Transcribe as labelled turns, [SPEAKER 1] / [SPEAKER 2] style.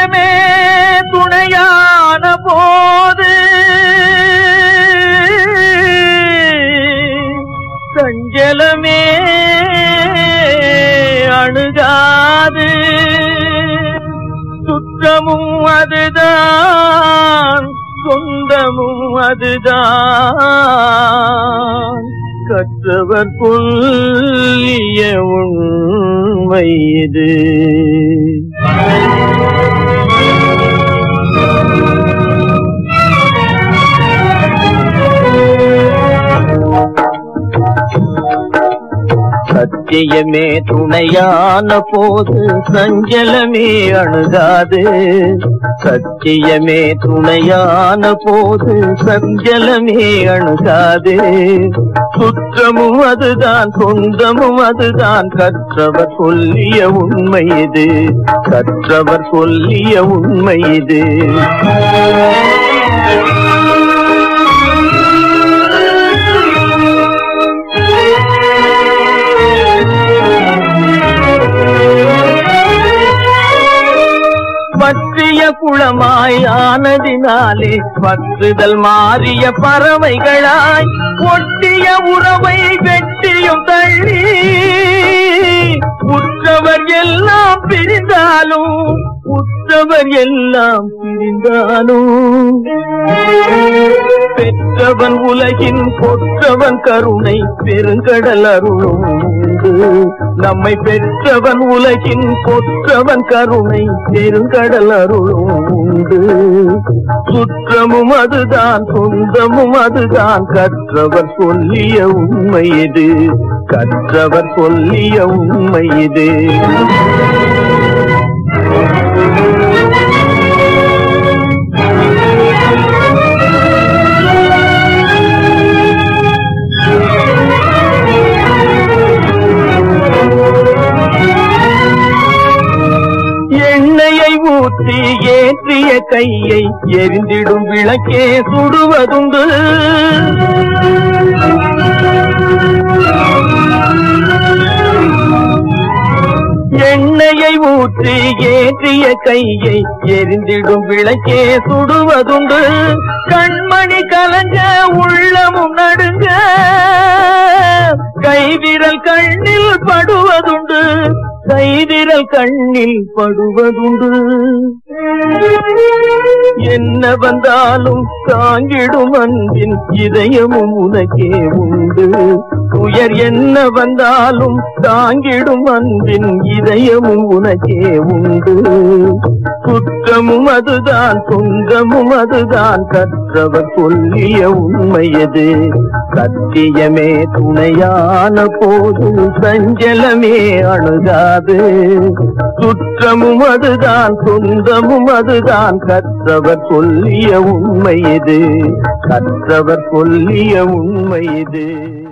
[SPEAKER 1] சஞ்சலமே துணையான போது சஞ்சலமே அணுகாது சுற்றமும் அதுதான் சொந்தமும் அதுதான் கற்றவர் புல்லிய உண்மை இது சத்தியமே துணையான போது சஞ்சலமே அணுகாது சத்தியமே துணையான போது சஞ்சலமே அணுகாது சுற்றமும் அதுதான் சொந்தமும் அதுதான் கற்றவர் சொல்லிய உண்மை இது கற்றவர் சொல்லிய உண்மை இது பற்றிய குளமாய் ஆனதினாலே பற்றுதல் மாறிய பறவைகளாய் ஒட்டிய உறவை வெட்டியும் தள்ளி உற்றவர் எல்லாம் பிரிந்தாலும் உற்றவர் எல்லாம் பிரிந்தாலும் பெற்றவன் உலகின் கொற்றவன் கருணை பெருங்கடல் அருளும் உண்டு நம்மை பெற்றவன் உலகின் கொற்றவன் கருணை பெருங்கடல் அருளும் உண்டு சுற்றமும் அதுதான் சொந்தமும் அதுதான் கற்றவர் சொல்லிய உண்மை இது கற்றவர் சொல்லிய உண்மை இது எண்ணெயை ஊற்றி ஏற்றிய கையை எரிந்திடும் விளக்கே சுடுவதுண்டு எண்ணெயை ஊற்றி ஏற்றிய கையை எரிந்திடும் விளக்கே சுடுவதுண்டு கண்மணி கலங்க உள்ளமும் நடுங்க கைவிரல் கண்ணில் படுவதுண்டு கைவிரல் கண்ணில் படுவதுண்டு என்ன வந்தாலும் தாங்கிடும் அன்பின் இதயமும் உனக்கே உண்டு துயர் என்ன வந்தாலும் தாங்கிடும் அன்பின் இதயமும் உனக்கே உண்டு குற்றமும் அதுதான் சொந்தமும் அதுதான் கற்றவர் சொல்லிய உண்மையது சத்தியமே துணையான போது சஞ்சலமே அணுகாது சுற்றமும் அதுதான் சொந்தமும் அதுதான் கற்றவர் சொல்லிய உண்மை இது கற்றவர் சொல்லிய உண்மை இது